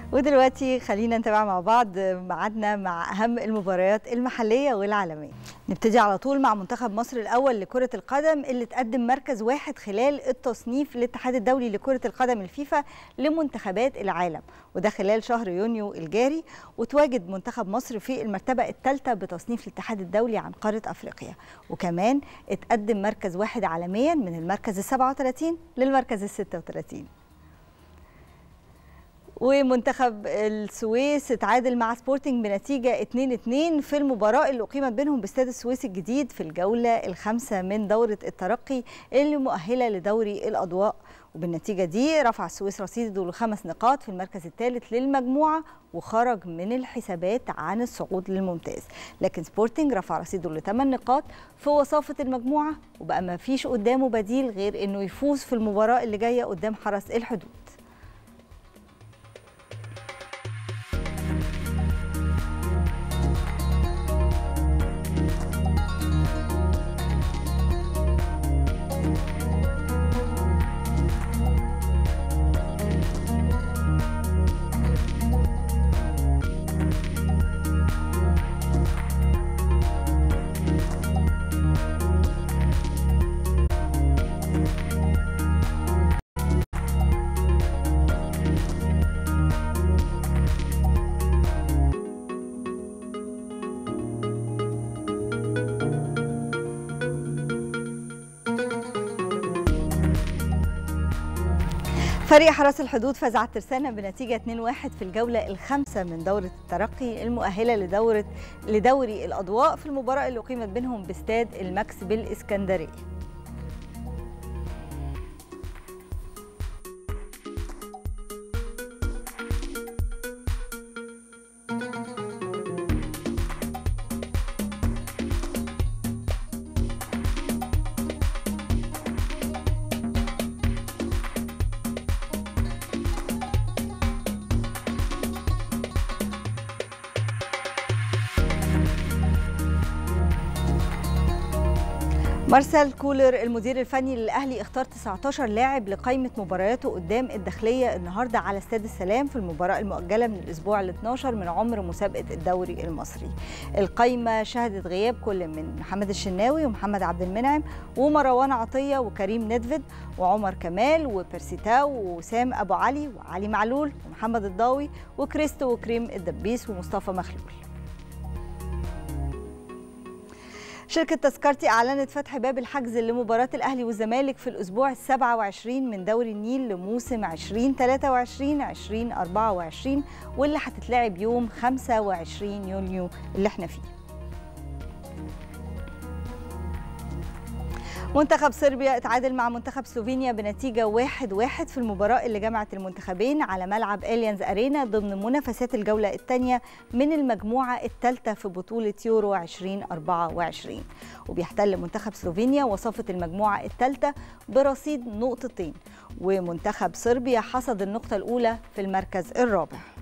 ودلوقتي خلينا نتابع مع بعض ميعادنا مع اهم المباريات المحليه والعالميه نبتدي على طول مع منتخب مصر الاول لكره القدم اللي تقدم مركز واحد خلال التصنيف الاتحاد الدولي لكره القدم الفيفا لمنتخبات العالم وده خلال شهر يونيو الجاري وتواجد منتخب مصر في المرتبه الثالثه بتصنيف الاتحاد الدولي عن قاره افريقيا وكمان اتقدم مركز واحد عالميا من المركز ال 37 للمركز ال 36 ومنتخب السويس اتعادل مع سبورتنج بنتيجة 2-2 في المباراة اللي أقيمت بينهم باستاد السويس الجديد في الجولة الخامسة من دورة الترقي اللي مؤهلة لدوري الأضواء وبالنتيجة دي رفع السويس رصيده لخمس نقاط في المركز الثالث للمجموعة وخرج من الحسابات عن الصعود للممتاز لكن سبورتنج رفع رصيده لثمان نقاط في وصافة المجموعة وبقى ما فيش قدامه بديل غير انه يفوز في المباراة اللي جاية قدام حرس الحدود فريق حرس الحدود فاز على الترسانة بنتيجة 2-1 في الجولة الخامسة من دورة الترقي المؤهلة لدورة لدوري الأضواء في المباراة اللي أقيمت بينهم باستاد الماكس بالإسكندرية. مارسيل كولر المدير الفني للاهلي اختار 19 لاعب لقائمه مبارياته قدام الداخليه النهارده على استاد السلام في المباراه المؤجله من الاسبوع ال 12 من عمر مسابقه الدوري المصري. القائمه شهدت غياب كل من محمد الشناوي ومحمد عبد المنعم ومروان عطيه وكريم ندفد وعمر كمال وبرسيتاو ووسام ابو علي وعلي معلول ومحمد الضاوي وكريستو وكريم الدبيس ومصطفى مخلول. شركة تذكرتي أعلنت فتح باب الحجز لمباراة الأهلي والزمالك في الأسبوع ال 27 من دوري النيل لموسم 2023 2024 واللي هتتلعب يوم 25 يونيو اللي احنا فيه. منتخب صربيا اتعادل مع منتخب سلوفينيا بنتيجة 1-1 واحد واحد في المباراة اللي جمعت المنتخبين على ملعب اليانز أرينا ضمن منافسات الجولة الثانية من المجموعة الثالثة في بطولة يورو 2024 وبيحتل منتخب سلوفينيا وصافة المجموعة الثالثة برصيد نقطتين ومنتخب صربيا حصد النقطة الأولى في المركز الرابع